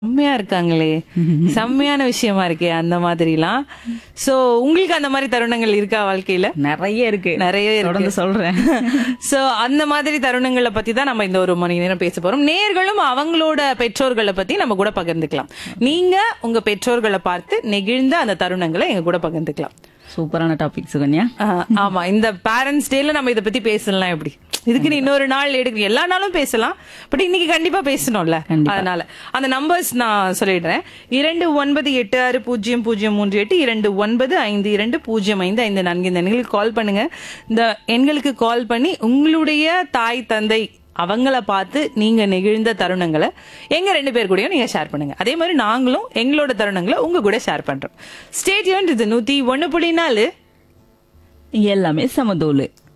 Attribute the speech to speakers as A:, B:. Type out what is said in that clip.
A: செம்மையா இருக்காங்களே செம்மையான விஷயமா இருக்கே அந்த மாதிரிலாம் சோ உங்களுக்கு அந்த மாதிரி தருணங்கள் இருக்கா வாழ்க்கையில
B: நிறைய இருக்கு
A: நிறைய இருக்கு.
B: தொடர்ந்து சொல்றேன்
A: சோ அந்த மாதிரி தருணங்களை பத்தி தான் நம்ம இந்த ஒரு மணி நேரம் பேச போறோம் நேர்களும் அவங்களோட பெற்றோர்களை பத்தி நம்ம கூட பகிர்ந்துக்கலாம் நீங்க உங்க பெற்றோர்களை பார்த்து நெகிழ்ந்த அந்த தருணங்களை எங்க கூட பகிர்ந்துக்கலாம்
B: சூப்பரான டாபிக் சுகன்யா
A: ஆஹ், ஆமா இந்த பேரண்ட்ஸ் டேல நம்ம இத பத்தி பேசலாம் எப்படி இதுக்குன்னு இன்னொரு நாள் எடுக்க எல்லா நாளும் பேசலாம் பட் இன்னைக்கு கண்டிப்பா பேசணும்ல
B: கண்டிப்பா.
A: அதனால அந்த நம்பர்ஸ் நான் சொல்லிடுறேன் இரண்டு ஒன்பது எட்டு ஆறு பூஜ்ஜியம் பூஜ்ஜியம் மூன்று எட்டு இரண்டு ஒன்பது ஐந்து இரண்டு பூஜ்ஜியம் ஐந்து ஐந்து நான்கு இந்த எண்களுக்கு கால் பண்ணுங்க இந்த எண்களுக்கு கால் பண்ணி உங்களுடைய தாய் தந்தை அவங்கள பார்த்து நீங்க நெகிழ்ந்த தருணங்களை எங்க ரெண்டு பேர் கூடயும் நீங்க ஷேர் பண்ணுங்க அதே மாதிரி நாங்களும் எங்களோட தருணங்களை உங்க கூட ஷேர் பண்றோம் ஸ்டேடியம் இது நூத்தி ஒன்னு புள்ளி நாலு
B: எல்லாமே சமதோலு